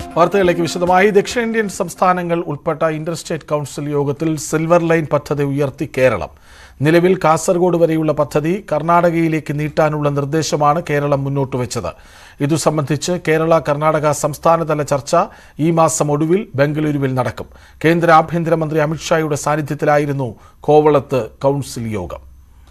വാർത്തകളിലേക്ക് വിശദമായി ദക്ഷിണേന്ത്യൻ സംസ്ഥാനങ്ങൾ ഉൾപ്പെട്ട ഇന്റർസ്റ്റേറ്റ് കൗൺസിൽ യോഗത്തിൽ സിൽവർ ലൈൻ പദ്ധതി ഉയർത്തി കേരളം നിലവിൽ കാസർഗോഡ് വരെയുള്ള പദ്ധതി കർണാടകയിലേക്ക് നീട്ടാനുള്ള നിർദ്ദേശമാണ് കേരളം മുന്നോട്ട് വെച്ചത് ഇതു സംബന്ധിച്ച് കേരള കർണാടക സംസ്ഥാനതല ചർച്ച ഈ മാസം ഒടുവിൽ ബംഗളൂരുവിൽ നടക്കും കേന്ദ്ര ആഭ്യന്തരമന്ത്രി അമിത്ഷായുടെ സാന്നിധ്യത്തിലായിരുന്നു കോവളത്ത് കൗൺസിൽ യോഗം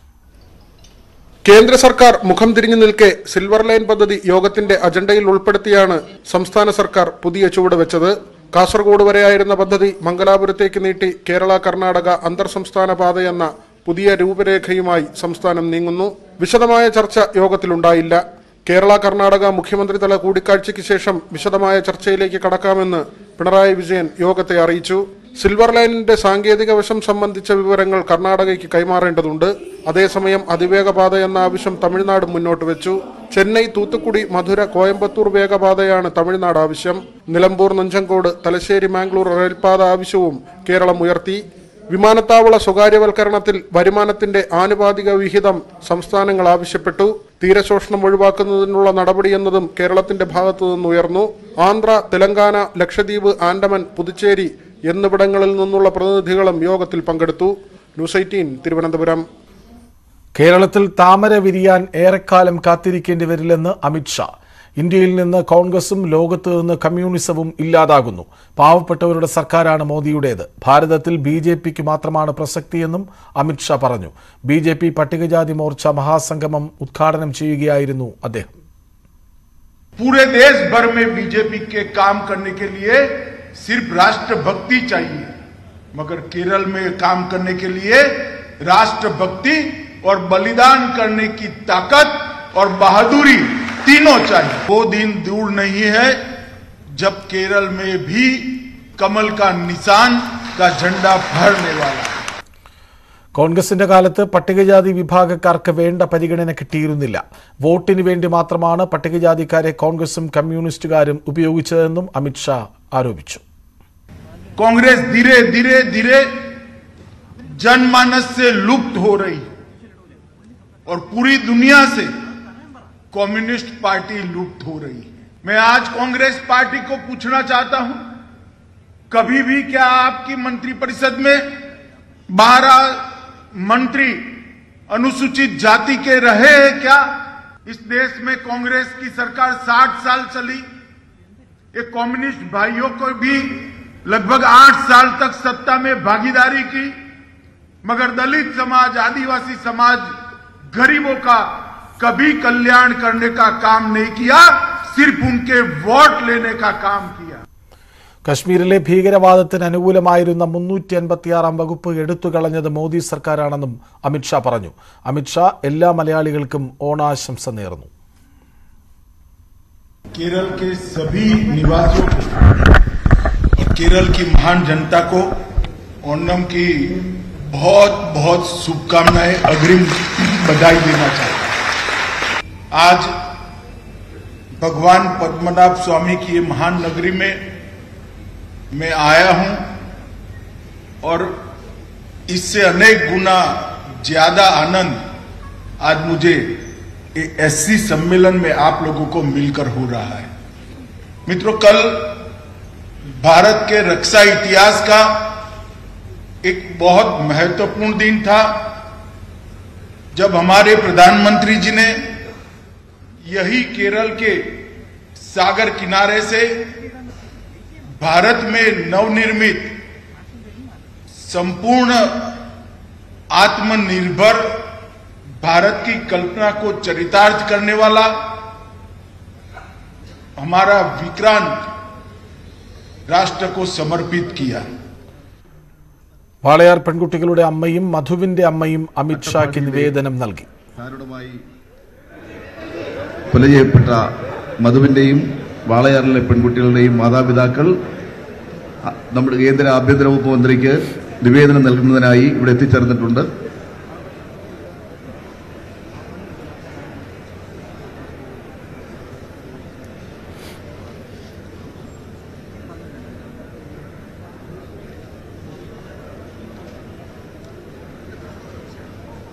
കേന്ദ്ര സർക്കാർ മുഖം തിരിഞ്ഞു നിൽക്കെ സിൽവർ ലൈൻ പദ്ധതി യോഗത്തിന്റെ അജണ്ടയിൽ ഉൾപ്പെടുത്തിയാണ് സംസ്ഥാന സർക്കാർ പുതിയ ചുവട് വെച്ചത് കാസർഗോഡ് വരെയായിരുന്ന പദ്ധതി മംഗലാപുരത്തേക്ക് നീട്ടി കേരള കർണാടക അന്തർ സംസ്ഥാന പാതയെന്ന പുതിയ രൂപരേഖയുമായി സംസ്ഥാനം നീങ്ങുന്നു വിശദമായ ചർച്ച യോഗത്തിലുണ്ടായില്ല കേരള കർണാടക മുഖ്യമന്ത്രിതല കൂടിക്കാഴ്ചയ്ക്ക് ശേഷം വിശദമായ ചർച്ചയിലേക്ക് കടക്കാമെന്ന് പിണറായി വിജയൻ യോഗത്തെ അറിയിച്ചു സിൽവർ ലൈനിന്റെ സാങ്കേതിക വശം സംബന്ധിച്ച വിവരങ്ങൾ കർണാടകയ്ക്ക് കൈമാറേണ്ടതുണ്ട് അതേസമയം അതിവേഗ പാത എന്ന ആവശ്യം തമിഴ്നാട് മുന്നോട്ട് വെച്ചു ചെന്നൈ തൂത്തുക്കുടി മധുര കോയമ്പത്തൂർ വേഗപാതയാണ് തമിഴ്നാട് ആവശ്യം നിലമ്പൂർ നഞ്ചങ്കോട് തലശ്ശേരി മാംഗ്ലൂർ റെയിൽപാത ആവശ്യവും കേരളം ഉയർത്തി വിമാനത്താവള സ്വകാര്യവൽക്കരണത്തിൽ വരുമാനത്തിന്റെ ആനുപാതിക വിഹിതം സംസ്ഥാനങ്ങൾ ആവശ്യപ്പെട്ടു തീരശോഷണം ഒഴിവാക്കുന്നതിനുള്ള നടപടിയെന്നതും കേരളത്തിന്റെ ഭാഗത്തു നിന്നുയർന്നു ആന്ധ്ര തെലങ്കാന ലക്ഷദ്വീപ് ആൻഡമാൻ പുതുച്ചേരി എന്നിവിടങ്ങളിൽ നിന്നുള്ള പ്രതിനിധികളും യോഗത്തിൽ പങ്കെടുത്തു ന്യൂസ് എയ്റ്റീൻ തിരുവനന്തപുരം കേരളത്തിൽ താമര വിരിയാൻ ഏറെക്കാലം കാത്തിരിക്കേണ്ടി വരില്ലെന്ന് അമിത്ഷാ ഇന്ത്യയിൽ നിന്ന് കോൺഗ്രസും ലോകത്ത് നിന്ന് കമ്മ്യൂണിസവും ഇല്ലാതാകുന്നു പാവപ്പെട്ടവരുടെ സർക്കാരാണ് മോദിയുടേത് ഭാരതത്തിൽ ബി ജെ പിക്ക് മാത്രമാണ് പ്രസക്തിയെന്നും അമിത്ഷാ പറഞ്ഞു ബി ജെ പി പട്ടികജാതി മോർച്ച മഹാസംഗമം ഉദ്ഘാടനം ചെയ്യുകയായിരുന്നു അദ്ദേഹം पूरे देश भर में बीजेपी के काम करने के लिए सिर्फ राष्ट्रभक्ति चाहिए मगर केरल में काम करने के लिए राष्ट्रभक्ति और बलिदान करने की ताकत और बहादुरी तीनों चाहिए वो दिन दूर नहीं है जब केरल में भी कमल का निशान का झंडा फहरने वाला है കോൺഗ്രസിന്റെ കാലത്ത് പട്ടികജാതി വിഭാഗക്കാർക്ക് വേണ്ട പരിഗണന കിട്ടിയിരുന്നില്ല വോട്ടിന് വേണ്ടി മാത്രമാണ് പട്ടികജാതിക്കാരെ കോൺഗ്രസും കമ്മ്യൂണിസ്റ്റുകാരും ഉപയോഗിച്ചതെന്നും അമിത്ഷാ ആരോപിച്ചു कांग्रेस धीरे धीरे धीरे जनमानस से लुप्त हो रही और पूरी दुनिया से कम्युनिस्ट पार्टी लुप्त हो रही है मैं आज कांग्रेस पार्टी को पूछना चाहता हूं कभी भी क्या आपकी मंत्रिपरिषद में बारह मंत्री अनुसूचित जाति के रहे हैं क्या इस देश में कांग्रेस की सरकार 60 साल चली ये कम्युनिस्ट भाइयों को भी लगभग आठ साल तक सत्ता में भागीदारी की मगर दलित समाज आदिवासी समाज गरीबों का कभी कल्याण करने का काम नहीं किया सिर्फ उनके वोट लेने का काम किया കശ്മീരിലെ ഭീകരവാദത്തിന് അനുകൂലമായിരുന്ന മുന്നൂറ്റി അൻപത്തിയാറാം വകുപ്പ് എടുത്തുകളഞ്ഞത് മോദി സർക്കാരാണെന്നും അമിത്ഷാ പറഞ്ഞു അമിത്ഷാ എല്ലാ മലയാളികൾക്കും ഓണാശംസ നേർന്നു केरल के सभी निवासियों को और केरल की महान जनता को ओणम की बहुत बहुत शुभकामनाएं अग्रिम बधाई देना चाहता हूं आज भगवान पद्मनाभ स्वामी की ये महान नगरी में मैं आया हूं और इससे अनेक गुना ज्यादा आनंद आज मुझे एससी सम्मेलन में आप लोगों को मिलकर हो रहा है मित्रों कल भारत के रक्षा इतिहास का एक बहुत महत्वपूर्ण दिन था जब हमारे प्रधानमंत्री जी ने यही केरल के सागर किनारे से भारत में नवनिर्मित संपूर्ण आत्मनिर्भर भारत की कल्पना को चरितार्थ करने वाला हमारा विक्रांत राष्ट्र को समर्पित किया വാളയാർ പെൺകുട്ടികളുടെ അമ്മയും മധുവിന്റെ അമ്മയും അമിത്ഷായ്ക്ക് നിവേദനം നൽകി ദാരുണമായി കൊല ചെയ്യപ്പെട്ട മധുവിന്റെയും വാളയാറിലെ പെൺകുട്ടികളുടെയും മാതാപിതാക്കൾ അ- നമ്മുടെ കേന്ദ്ര ആഭ്യന്തര വകുപ്പ് മന്ത്രിക്ക് നിവേദനം നൽകുന്നതിനായി ഇവിടെ എത്തിച്ചേർന്നിട്ടുണ്ട്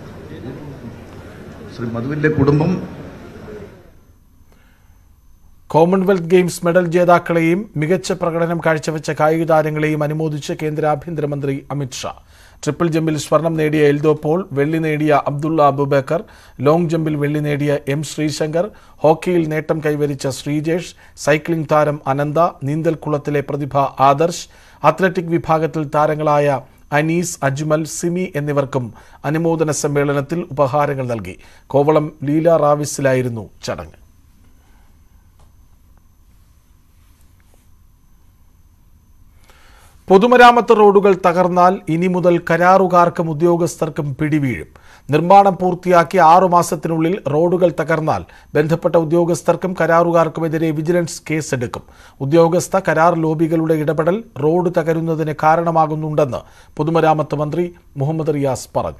ശ്രീ മധുവിന്റെ കുടുംബം കോമൺവെൽത്ത് ഗെയിംസ് മെഡൽ ജേതാക്കളെയും മികച്ച പ്രകടനം കാഴ്ചവെച്ച കായിക താരങ്ങളെയും അനുമോദിച്ച് കേന്ദ്ര ആഭ്യന്തരമന്ത്രി അമിത്ഷാ ട്രിപ്പിൾ ജമ്പിൽ സ്വർണം നേടിയ എൽദോ പോൾ വെള്ളി നേടിയ അബ്ദുള്ള അബുബക്കർ ലോങ് ജമ്പിൽ വെള്ളി നേടിയ എം ശ്രീശങ്കർ ഹോക്കിയിൽ നേട്ടം കൈവരിച്ച ശ്രീജേഷ് സൈക്ലിംഗ് താരം അനന്ത നീന്തൽക്കുളത്തിലെ പ്രതിഭ ആദർശ് അത്ലറ്റിക് വിഭാഗത്തിൽ താരങ്ങളായ അനീസ് അജ്മൽ സിമി എന്നിവർക്കും അനുമോദന സമ്മേളനത്തിൽ ഉപഹാരങ്ങൾ നൽകി കോവളം ലീല റാവിസിലായിരുന്നു ചടങ്ങ് പൊതുമരാമത്ത് റോഡുകൾ തകർന്നാൽ ഇനി മുതൽ കരാറുകാർക്കും ഉദ്യോഗസ്ഥർക്കും പിടിവീഴും നിർമ്മാണം പൂർത്തിയാക്കി ആറുമാസത്തിനുള്ളിൽ റോഡുകൾ തകർന്നാൽ ബന്ധപ്പെട്ട ഉദ്യോഗസ്ഥർക്കും കരാറുകാർക്കുമെതിരെ വിജിലൻസ് കേസെടുക്കും ഉദ്യോഗസ്ഥ കരാർ ലോബികളുടെ ഇടപെടൽ റോഡ് തകരുന്നതിന് കാരണമാകുന്നുണ്ടെന്ന് പൊതുമരാമത്ത് മന്ത്രി മുഹമ്മദ് റിയാസ് പറഞ്ഞു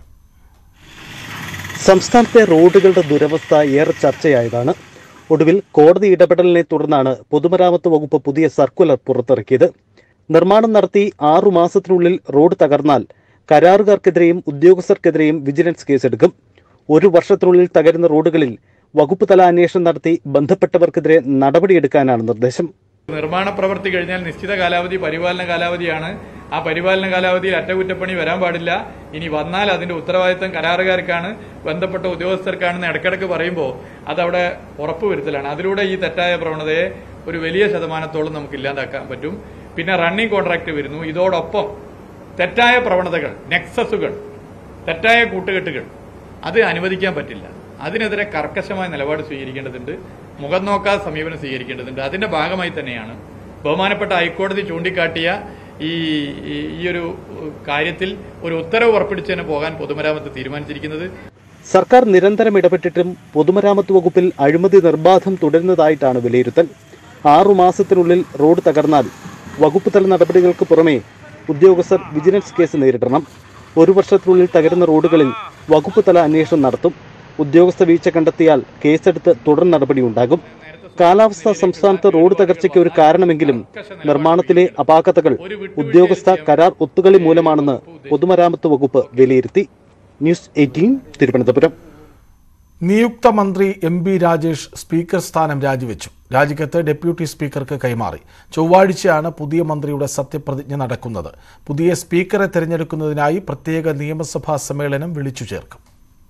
സംസ്ഥാനത്തെ റോഡുകളുടെ ദുരവസ്ഥ ഏറെ ചർച്ചയായതാണ് ഒടുവിൽ കോടതി ഇടപെടലിനെ തുടർന്നാണ് പൊതുമരാമത്ത് വകുപ്പ് പുതിയ സർക്കുലർ പുറത്തിറക്കിയത് നിർമ്മാണം നടത്തി ആറു മാസത്തിനുള്ളിൽ റോഡ് തകർന്നാൽ കരാറുകാർക്കെതിരെയും ഉദ്യോഗസ്ഥർക്കെതിരെയും വിജിലൻസ് കേസെടുക്കും ഒരു വർഷത്തിനുള്ളിൽ തകരുന്ന റോഡുകളിൽ വകുപ്പ് തല അന്വേഷണം നടത്തി ബന്ധപ്പെട്ടവർക്കെതിരെ നടപടിയെടുക്കാനാണ് നിർദ്ദേശം നിർമ്മാണ പ്രവൃത്തി കഴിഞ്ഞാൽ നിശ്ചിത കാലാവധി പരിപാലന കാലാവധിയാണ് ആ പരിപാലന കാലാവധിയിൽ അറ്റകുറ്റപ്പണി വരാൻ പാടില്ല ഇനി വന്നാൽ അതിന്റെ ഉത്തരവാദിത്തം കരാറുകാർക്കാണ് ബന്ധപ്പെട്ട ഉദ്യോഗസ്ഥർക്കാണെന്ന് ഇടയ്ക്കിടയ്ക്ക് പറയുമ്പോൾ അതവിടെ ഉറപ്പുവരുത്തലാണ് അതിലൂടെ ഈ തെറ്റായ പ്രവണതയെ ഒരു വലിയ ശതമാനത്തോളം നമുക്ക് ഇല്ലാതാക്കാൻ പറ്റും പിന്നെ റണ്ണിംഗ് കോൺട്രാക്ട് വരുന്നു ഇതോടൊപ്പം തെറ്റായ പ്രവണതകൾ നെക്സസുകൾ തെറ്റായ കൂട്ടുകെട്ടുകൾ അത് അനുവദിക്കാൻ പറ്റില്ല അതിനെതിരെ കർക്കശമായ നിലപാട് സ്വീകരിക്കേണ്ടതുണ്ട് മുഖം നോക്കാതെ സമീപനം സ്വീകരിക്കേണ്ടതുണ്ട് അതിന്റെ ഭാഗമായി തന്നെയാണ് ബഹുമാനപ്പെട്ട ഹൈക്കോടതി ചൂണ്ടിക്കാട്ടിയ ഈ ഈ- ഈ ഒരു കാര്യത്തിൽ ഒരു ഉത്തരവ് ഉറപ്പിടിച്ചതിന് പോകാൻ പൊതുമരാമത്ത് തീരുമാനിച്ചിരിക്കുന്നത് സർക്കാർ നിരന്തരം ഇടപെട്ടിട്ടും പൊതുമരാമത്ത് വകുപ്പിൽ അഴിമതി നിർബാധം തുടരുന്നതായിട്ടാണ് വിലയിരുത്തൽ ആറു മാസത്തിനുള്ളിൽ റോഡ് തകർന്നാൽ വകുപ്പ് തല നടപടികൾക്ക് പുറമെ ഉദ്യോഗസ്ഥർ വിജിലൻസ് കേസ് നേരിടണം ഒരു വർഷത്തിനുള്ളിൽ തകരുന്ന റോഡുകളിൽ വകുപ്പ് തല അന്വേഷണം നടത്തും ഉദ്യോഗസ്ഥ വീഴ്ച കണ്ടെത്തിയാൽ കേസെടുത്ത് തുടർ നടപടിയുണ്ടാകും കാലാവസ്ഥ സംസ്ഥാനത്ത് റോഡ് തകർച്ചയ്ക്ക് ഒരു കാരണമെങ്കിലും നിർമ്മാണത്തിലെ അപാകതകൾ ഉദ്യോഗസ്ഥ കരാർ ഒത്തുകളി മൂലമാണെന്ന് പൊതുമരാമത്ത് വകുപ്പ് വിലയിരുത്തി ന്യൂസ് എയ്റ്റീൻ തിരുവനന്തപുരം നിയുക്ത മന്ത്രി എം ബി രാജേഷ് സ്പീക്കർ സ്ഥാനം രാജിവെച്ചു രാജിക്കത്ത് ഡെപ്യൂട്ടി സ്പീക്കർക്ക് കൈമാറി ചൊവ്വാഴ്ചയാണ് പുതിയ മന്ത്രിയുടെ സത്യപ്രതിജ്ഞ നടക്കുന്നത് പുതിയ സ്പീക്കറെ തെരഞ്ഞെടുക്കുന്നതിനായി പ്രത്യേക നിയമസഭാ സമ്മേളനം വിളിച്ചു ചേർക്കും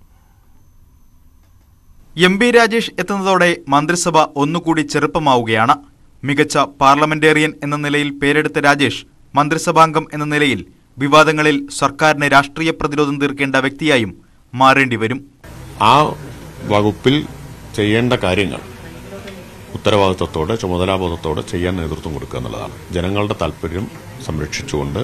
എം ബി രാജേഷ് എത്തുന്നതോടെ മന്ത്രിസഭ ഒന്നുകൂടി ചെറുപ്പമാവുകയാണ് മികച്ച പാർലമെന്റേറിയൻ എന്ന നിലയിൽ പേരെടുത്ത രാജേഷ് മന്ത്രിസഭാംഗം എന്ന നിലയിൽ വിവാദങ്ങളിൽ സർക്കാരിന് രാഷ്ട്രീയ പ്രതിരോധം തീർക്കേണ്ട വ്യക്തിയായും മാറേണ്ടി വരും ആ വകുപ്പിൽ ചെയ്യേണ്ട കാര്യങ്ങൾ ഉത്തരവാദിത്വത്തോടെ ചുമതലാബോധത്തോടെ ചെയ്യാൻ നേതൃത്വം കൊടുക്കുക എന്നുള്ളതാണ് ജനങ്ങളുടെ താല്പര്യം സംരക്ഷിച്ചുകൊണ്ട്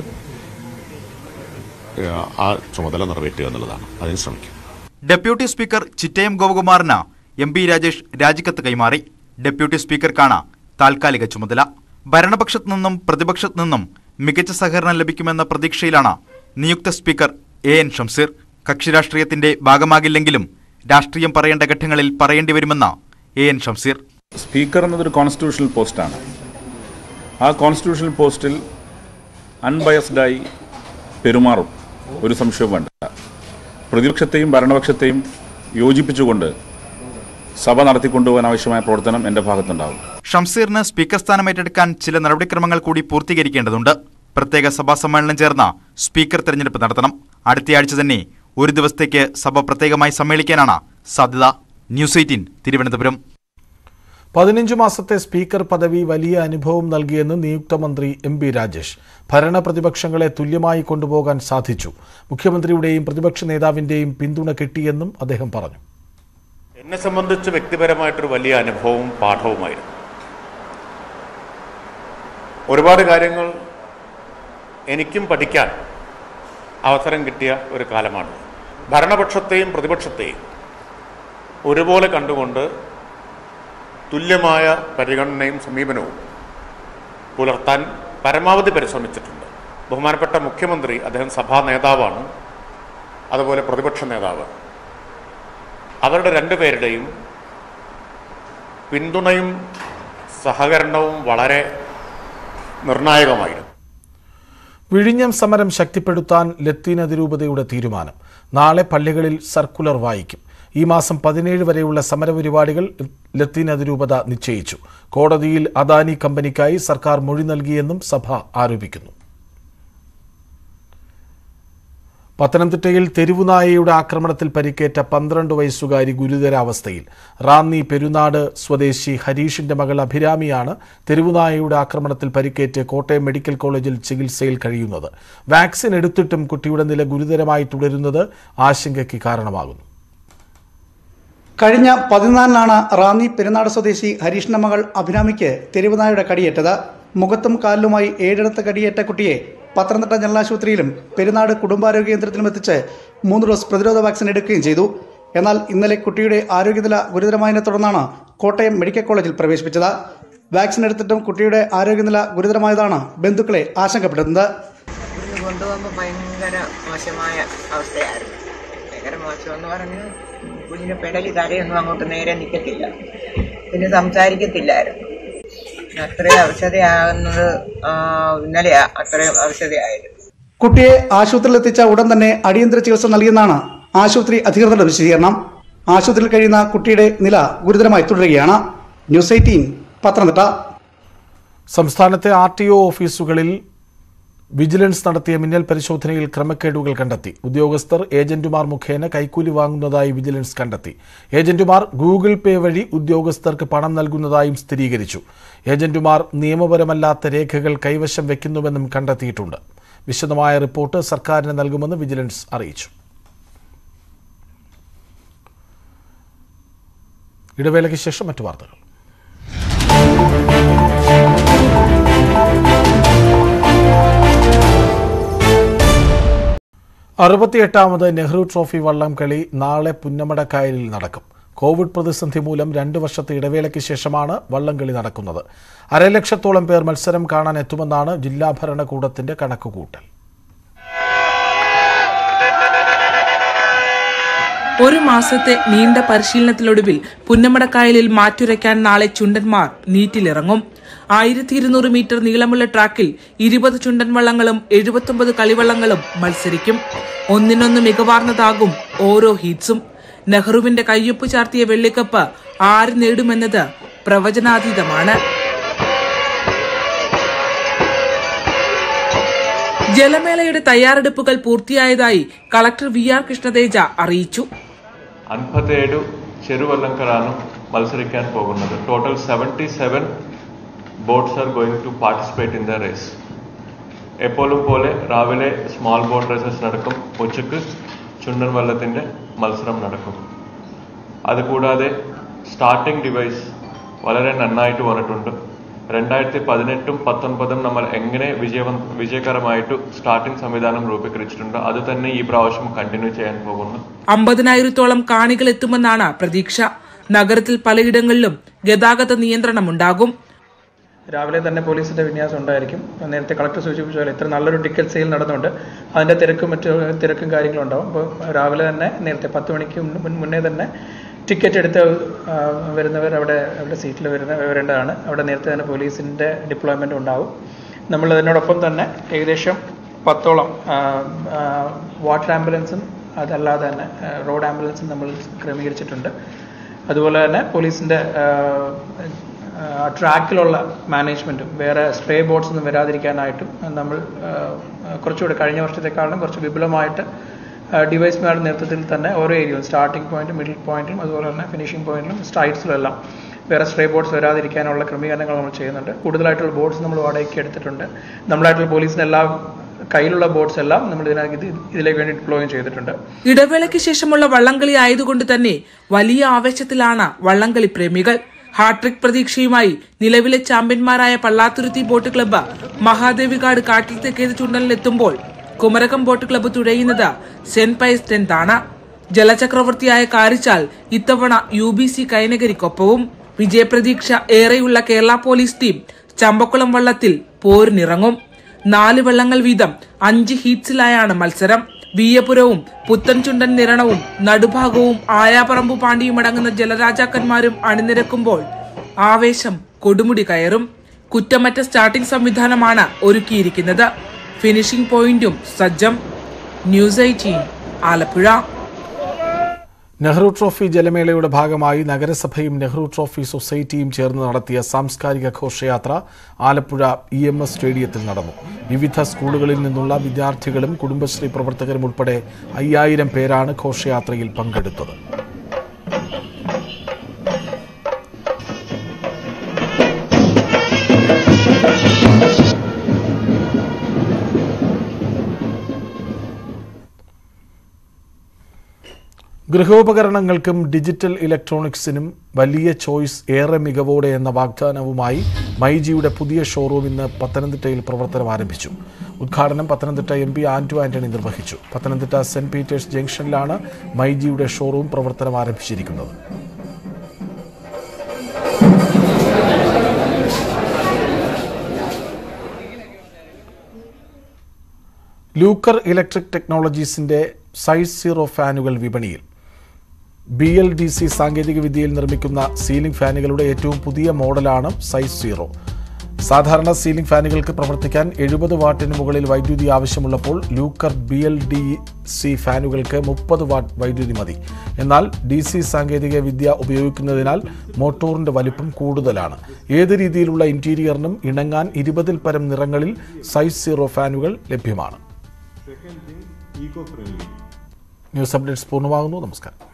ഏഹ്, ആ ചുമതല നിറവേറ്റുക എന്നുള്ളതാണ് അതിന് ശ്രമിക്കും ഡെപ്യൂട്ടി സ്പീക്കർ ചിറ്റയം ഗോപകുമാറിന് എം പി രാജേഷ് രാജിക്കത്ത് കൈമാറി ഡെപ്യൂട്ടി സ്പീക്കർക്കാണ് താൽക്കാലിക ചുമതല ഭരണപക്ഷത്തു നിന്നും പ്രതിപക്ഷത്തു നിന്നും മികച്ച സഹകരണം ലഭിക്കുമെന്ന പ്രതീക്ഷയിലാണ് നിയുക്ത സ്പീക്കർ എ എൻ ഷംസീർ കക്ഷി രാഷ്ട്രീയത്തിന്റെ ഭാഗമാകില്ലെങ്കിലും രാഷ്ട്രീയം പറയേണ്ട ഘട്ടങ്ങളിൽ പറയേണ്ടി വരുമെന്ന് എ എൻ ഷംസീർ സ്പീക്കർ എന്നതൊരു കോൺസ്റ്റിറ്റ്യൂഷണൽ പോസ്റ്റാണ് ആ കോൺസ്റ്റിറ്റ്യൂഷണൽ പോസ്റ്റിൽ അൺബയസ്ഡായി പെരുമാറും ഒരു സംശയവും വേണ്ട പ്രതിപക്ഷത്തെയും ഭരണപക്ഷത്തെയും യോജിപ്പിച്ചുകൊണ്ട് സഭ നടത്തിക്കൊണ്ടുപോകാൻ ആവശ്യമായ പ്രവർത്തനം എൻ്റെ ഭാഗത്തുണ്ടാകും ഷംസീറിന് സ്പീക്കർ സ്ഥാനം ഏറ്റെടുക്കാൻ ചില നടപടിക്രമങ്ങൾ കൂടി പൂർത്തീകരിക്കേണ്ടതുണ്ട് പ്രത്യേക സഭാ സമ്മേളനം ചേർന്ന സ്പീക്കർ തെരഞ്ഞെടുപ്പ് നടത്തണം അടുത്തയാഴ്ച തന്നെ ഒരു ദിവസത്തേക്ക് സഭ പ്രത്യേകമായി സമ്മേളിക്കാനാണ് സാധ്യത ന്യൂസ് എയ്റ്റീൻ തിരുവനന്തപുരം പതിനഞ്ച് മാസത്തെ സ്പീക്കർ പദവി വലിയ അനുഭവം നൽകിയെന്ന് നിയുക്ത മന്ത്രി എം ബി രാജേഷ് ഭരണ പ്രതിപക്ഷങ്ങളെ തുല്യമായി കൊണ്ടുപോകാൻ സാധിച്ചു മുഖ്യമന്ത്രിയുടെയും പ്രതിപക്ഷ നേതാവിന്റെയും പിന്തുണ കിട്ടിയെന്നും അദ്ദേഹം പറഞ്ഞു എന്നെ സംബന്ധിച്ച് വ്യക്തിപരമായിട്ടൊരു വലിയ അനുഭവവും പാഠവുമായിരുന്നു ഒരുപാട് കാര്യങ്ങൾ എനിക്കും പഠിക്കാൻ അവസരം കിട്ടിയ ഒരു കാലമാണ് ഭരണപക്ഷത്തെയും പ്രതിപക്ഷത്തെയും ഒരുപോലെ കണ്ടുകൊണ്ട് തുല്യമായ പരിഗണനയും സമീപനവും പുലർത്താൻ പരമാവധി പരിശ്രമിച്ചിട്ടുണ്ട് ബഹുമാനപ്പെട്ട മുഖ്യമന്ത്രി അദ്ദേഹം സഭാ നേതാവാണ് അതുപോലെ പ്രതിപക്ഷ നേതാവ് അവരുടെ രണ്ടുപേരുടെയും പിന്തുണയും സഹകരണവും വളരെ നിർണായകമായിരുന്നു വിഴിഞ്ഞം സമരം ശക്തിപ്പെടുത്താൻ ലത്തീൻ അതിരൂപതയുടെ തീരുമാനം നാളെ പള്ളികളിൽ സർക്കുലർ വായിക്കും ഈ മാസം പതിനേഴ് വരെയുള്ള സമരപരിപാടികൾ ലത്തീൻ അതിരൂപത നിശ്ചയിച്ചു കോടതിയിൽ അദാനി കമ്പനിക്കായി സർക്കാർ മൊഴി നൽകിയെന്നും സഭ ആരോപിക്കുന്നു പത്തനംതിട്ടയിൽ തെരുവുനായയുടെ ആക്രമണത്തിൽ പരിക്കേറ്റ പന്ത്രണ്ട് വയസ്സുകാരി ഗുരുതരാവസ്ഥയിൽ റാന്നി പെരുന്നാട് സ്വദേശി ഹരീഷിന്റെ മകൾ അഭിരാമിയാണ് തെരുവുനായയുടെ ആക്രമണത്തിൽ പരിക്കേറ്റ് കോട്ടയം മെഡിക്കൽ കോളേജിൽ ചികിത്സയിൽ കഴിയുന്നത് വാക്സിൻ എടുത്തിട്ടും കുട്ടിയുടെ നില ഗുരുതരമായി തുടരുന്നത് ആശങ്കയ്ക്ക് കാരണമാകുന്നു കഴിഞ്ഞ പതിനാലിനാണ് റാന്നി പെരുന്നാട് സ്വദേശി ഹരീഷിന്റെ മകൾ അഭിരാമിക്ക് തെരുവുനായുടെ കടിയേറ്റത് മുഖത്തും കാലിലുമായി ഏഴിടത്ത് കടിയേറ്റ കുട്ടിയെ പത്തനംതിട്ട ജനറൽ ആശുപത്രിയിലും പെരുന്നാട് കുടുംബാരോഗ്യ കേന്ദ്രത്തിലും എത്തിച്ച് മൂന്ന് ഡോസ് പ്രതിരോധ വാക്സിൻ എടുക്കുകയും ചെയ്തു എന്നാൽ ഇന്നലെ കുട്ടിയുടെ ആരോഗ്യനില ഗുരുതരമായതിനെ തുടർന്നാണ് കോട്ടയം മെഡിക്കൽ കോളേജിൽ പ്രവേശിപ്പിച്ചത് വാക്സിൻ എടുത്തിട്ടും കുട്ടിയുടെ ആരോഗ്യനില ഗുരുതരമായതാണ് ബന്ധുക്കളെ ആശങ്കപ്പെടുന്നത് ഇവിടുന്ന് കൊണ്ടുപോകുമ്പോൾ ഭയങ്കര മോശമായ അവസ്ഥയായിരുന്നു ഭയങ്കര മോശമെന്ന് പറഞ്ഞ് കുഞ്ഞിന് പെടലി കരയൊന്നും അങ്ങോട്ട് നേരെ നിൽക്കത്തില്ല പിന്നെ സംസാരിക്കത്തില്ലായിരുന്നു അത്രയും അവശതയാകുന്നത് ആ, ഇന്നലെയാ അത്രയും അവശതയായത് കുട്ടിയെ ആശുപത്രിയിൽ എത്തിച്ച ഉടൻ തന്നെ അടിയന്തര ചികിത്സ നൽകിയെന്നാണ് ആശുപത്രി അധികൃതരുടെ വിശദീകരണം ആശുപത്രിയിൽ കഴിയുന്ന കുട്ടിയുടെ നില ഗുരുതരമായി തുടരുകയാണ് ന്യൂസ് എയ്റ്റീൻ പത്തനംതിട്ട സംസ്ഥാനത്തെ ആർ ടി ഒ ഓഫീസുകളിൽ വിജിലൻസ് നടത്തിയ മിന്നൽ പരിശോധനയിൽ ക്രമക്കേടുകൾ കണ്ടെത്തി ഉദ്യോഗസ്ഥർ ഏജന്റുമാർ മുഖേന കൈക്കൂലി വാങ്ങുന്നതായി വിജിലൻസ് കണ്ടെത്തി ഏജന്റുമാർ ഗൂഗിൾ പേ വഴി ഉദ്യോഗസ്ഥർക്ക് പണം നൽകുന്നതായും സ്ഥിരീകരിച്ചു ഏജന്റുമാർ നിയമപരമല്ലാത്ത രേഖകൾ കൈവശം വെക്കുന്നുവെന്നും കണ്ടെത്തിയിട്ടുണ്ട് വിശദമായ റിപ്പോർട്ട് സർക്കാരിന് നൽകുമെന്ന് വിജിലൻസ് അറിയിച്ചു ഇടവേളയ്ക്ക് ശേഷം മറ്റു വാർത്തകൾ അറുപത്തിയെട്ടാമത് നെഹ്റു ട്രോഫി വള്ളംകളി നാളെ പുന്നമടക്കായലിൽ നടക്കും കോവിഡ് പ്രതിസന്ധി മൂലം രണ്ടു വർഷത്തെ ഇടവേളയ്ക്ക് ശേഷമാണ് വള്ളംകളി നടക്കുന്നത് അരലക്ഷത്തോളം പേർ മത്സരം കാണാൻ എത്തുമെന്നാണ് ജില്ലാ ഭരണകൂടത്തിന്റെ കണക്കുകൂട്ടൽ ഒരു മാസത്തെ നീണ്ട പരിശീലനത്തിലൊടുവിൽ പുന്നമടക്കായലിൽ മാറ്റുരയ്ക്കാൻ നാളെ ചുണ്ടന്മാർ നീറ്റിലിറങ്ങും ആയിരത്തി ഇരുന്നൂറ് മീറ്റർ നീളമുള്ള ട്രാക്കിൽ ഇരുപത് ചുണ്ടൻ വള്ളങ്ങളും എഴുപത്തൊമ്പത് കളിവള്ളങ്ങളും മത്സരിക്കും ഒന്നിനൊന്ന് മികവാർന്നതാകും ഓരോ ഹീറ്റ്സും നെഹ്റുവിന്റെ കയ്യൊപ്പ് ചാർത്തിയ വെള്ളിക്കപ്പ് ആര് നേടുമെന്നത് പ്രവചനാതീതമാണ് ജലമേളയുടെ തയ്യാറെടുപ്പുകൾ പൂർത്തിയായതായി കളക്ടർ വി ആർ കൃഷ്ണതേജ അറിയിച്ചു അൻപത്തേഴ് ചെറുവള്ളങ്ങളാണ് മത്സരിക്കാൻ പോകുന്നത് total seventy seven boats are going to participate in the race എപ്പോഴും പോലെ രാവിലെ സ്മോൾ ബോട്ട് റേസസ് നടക്കും ഉച്ചക്ക് ചുണ്ടൻ വള്ളത്തിൻ്റെ മത്സരം നടക്കും അതുകൂടാതെ സ്റ്റാർട്ടിംഗ് ഡിവൈസ് വളരെ നന്നായിട്ട് വന്നിട്ടുണ്ട് രണ്ടായിരത്തി പതിനെട്ടും പത്തൊൻപതും നമ്മൾ എങ്ങനെ വിജയവൻ വിജയകരമായിട്ട് സ്റ്റാർട്ടിംഗ് സംവിധാനം രൂപീകരിച്ചിട്ടുണ്ട് അത് തന്നെ ഈ പ്രാവശ്യം കണ്ടിന്യൂ ചെയ്യാൻ പോകുന്നു അമ്പതിനായിരത്തോളം കാണികൾ എത്തുമെന്നാണ് പ്രതീക്ഷ നഗരത്തിൽ പലയിടങ്ങളിലും ഗതാഗത നിയന്ത്രണമുണ്ടാകും രാവിലെ തന്നെ പോലീസിന്റെ വിന്യാസം ഉണ്ടായിരിക്കും നേരത്തെ കളക്ടർ സൂചിപ്പിച്ച പോലെ ഇത്ര നല്ലൊരു ടിക്കറ്റ് സെയിൽ നടന്നുണ്ട് അതിന്റെ തിരക്കും മറ്റു തിരക്കും കാര്യങ്ങളും ഉണ്ടാവും അപ്പോൾ രാവിലെ തന്നെ നേരത്തെ പത്ത് മണിക്ക് മുൻ- മുന്നേ തന്നെ ടിക്കറ്റ് എടുത്ത് ആ, വരുന്നവർ അവിടെ അവിടെ സീറ്റിൽ വരുന്ന വരേണ്ടതാണ് അവിടെ നേരത്തെ തന്നെ പോലീസിന്റെ ഡിപ്ലോയ്മെന്റ് ഉണ്ടാവും നമ്മൾ അതിനോടൊപ്പം തന്നെ ഏകദേശം പത്തോളം ആ, ആ, വാട്ടർ ആംബുലൻസും അതല്ലാതെ തന്നെ ആ, റോഡ് ആംബുലൻസും നമ്മൾ ക്രമീകരിച്ചിട്ടുണ്ട് അതുപോലെ തന്നെ പോലീസിന്റെ ആ, ആ, ട്രാക്കിലുള്ള മാനേജ്മെന്റും വേറെ സ്പ്രേ ബോട്ട്സ് ഒന്നും വരാതിരിക്കാനായിട്ടും നമ്മൾ ആ, കുറച്ചുകൂടെ കഴിഞ്ഞ വർഷത്തെക്കാളും കുറച്ച് വിപുലമായിട്ട് ഡിവൈസ് മാരുടെ നേതൃത്വത്തിൽ തന്നെ ഓരോ ഏരിയയും സ്റ്റാർട്ടിംഗ് പോയിന്റും മിഡിൽ പോയിന്റിലും അതുപോലെ തന്നെ ഫിനിഷിംഗ് പോയിന്റിലും സ്ട്രൈറ്റ്സിലും എല്ലാം വേറെ സ്പ്രേ ബോട്ട്സ് വരാതിരിക്കാനുള്ള ക്രമീകരണങ്ങൾ നമ്മൾ ചെയ്യുന്നുണ്ട് കൂടുതലായിട്ടുള്ള ബോട്ട്സ് നമ്മൾ വാടകയ്ക്ക് എടുത്തിട്ടുണ്ട് നമ്മളായിട്ടുള്ള പോലീസിന് എല്ലാ കയ്യിലുള്ള ബോട്ട്സ് എല്ലാം നമ്മൾ ഇതിനകത്ത് ഇത് ഇതിലേക്ക് വേണ്ടി ഡിപ്ലോയും ചെയ്തിട്ടുണ്ട് ഇടവേളയ്ക്ക് ശേഷമുള്ള വള്ളംകളി ആയതുകൊണ്ട് തന്നെ വലിയ ആവേശത്തിലാണ് വള്ളംകളി പ്രേമികൾ ഹാട്രിക് പ്രതീക്ഷയുമായി നിലവിലെ ചാമ്പ്യന്മാരായ പള്ളാത്തുരുത്തി ബോട്ട് ക്ലബ്ബ് മഹാദേവികാട് കാട്ടിൽ തെക്കേത് ചുണ്ടലിലെത്തുമ്പോൾ കുമരകം ബോട്ട് ക്ലബ്ബ് തുഴയുന്നത് സെന്റ് പൈസ് ടെൻത്ത് ആണ് ജലചക്രവർത്തിയായ കാരിച്ചാൽ ഇത്തവണ യു ബി സി കൈനകരിക്കൊപ്പവും വിജയപ്രതീക്ഷ ഏറെയുള്ള കേരള പോലീസ് ടീം ചമ്പക്കുളം വള്ളത്തിൽ പോരിനിറങ്ങും നാല് വള്ളങ്ങൾ വീതം അഞ്ച് ഹീറ്റ്സിലായാണ് മത്സരം വീയപുരവും പുത്തൻചുണ്ടൻ നിരണവും നടുഭാഗവും ആയാപറമ്പു പാണ്ടിയും അടങ്ങുന്ന ജലരാജാക്കന്മാരും അണിനിരക്കുമ്പോൾ ആവേശം കൊടുമുടി കയറും കുറ്റമറ്റ സ്റ്റാർട്ടിംഗ് സംവിധാനമാണ് ഒരുക്കിയിരിക്കുന്നത് ഫിനിഷിംഗ് പോയിന്റും സജ്ജം news eighteen Alappuzha Nehru trophy ജലമേളയുടെ ഭാഗമായി നഗരസഭയും നെഹ്റു ട്രോഫി സൊസൈറ്റിയും ചേർന്ന് നടത്തിയ സാംസ്കാരിക ഘോഷയാത്ര ആലപ്പുഴ ഇ എം എസ് സ്റ്റേഡിയത്തിൽ നടന്നു വിവിധ സ്കൂളുകളിൽ നിന്നുള്ള വിദ്യാർത്ഥികളും കുടുംബശ്രീ പ്രവർത്തകരും ഉൾപ്പെടെ അയ്യായിരം പേരാണ് ഘോഷയാത്രയിൽ പങ്കെടുത്തത് ഗൃഹോപകരണങ്ങൾക്കും ഡിജിറ്റൽ ഇലക്ട്രോണിക്സിനും വലിയ ചോയ്സ് ഏറെ മികവോടെ എന്ന വാഗ്ദാനവുമായി മൈജിയുടെ പുതിയ ഷോറൂം ഇന്ന് പത്തനംതിട്ടയിൽ പ്രവർത്തനം ആരംഭിച്ചു ഉദ്ഘാടനം പത്തനംതിട്ട എം പി ആന്റു ആന്റണി നിർവഹിച്ചു പത്തനംതിട്ട സെന്റ് പീറ്റേഴ്സ് ജംഗ്ഷനിലാണ് മൈജിയുടെ ഷോറൂം പ്രവർത്തനം ആരംഭിച്ചിരിക്കുന്നത് ലൂക്കർ ഇലക്ട്രിക് ടെക്നോളജീസിന്റെ സൈസ് സീറോ ഫാനുകൾ വിപണിയിൽ ബി എൽ ഡി സി സാങ്കേതിക വിദ്യയിൽ നിർമ്മിക്കുന്ന സീലിംഗ് ഫാനുകളുടെ ഏറ്റവും പുതിയ മോഡലാണ് സൈസ് സീറോ സാധാരണ സീലിംഗ് ഫാനുകൾക്ക് പ്രവർത്തിക്കാൻ എഴുപത് വാട്ടിന് മുകളിൽ വൈദ്യുതി ആവശ്യമുള്ളപ്പോൾ Luker B L D C ഫാനുകൾക്ക് മുപ്പത് വാട്ട് വൈദ്യുതി മതി എന്നാൽ ഡി സി സാങ്കേതിക വിദ്യ ഉപയോഗിക്കുന്നതിനാൽ മോട്ടോറിന്റെ വലിപ്പം കൂടുതലാണ് ഏത് രീതിയിലുള്ള ഇന്റീരിയറിനും ഇണങ്ങാൻ ഇരുപതിൽ പരം നിറങ്ങളിൽ സൈസ് സീറോ ഫാനുകൾ ലഭ്യമാണ് ന്യൂസ് അപ്ഡേറ്റ്സ് പൂർണ്ണമാകുന്നു നമസ്കാരം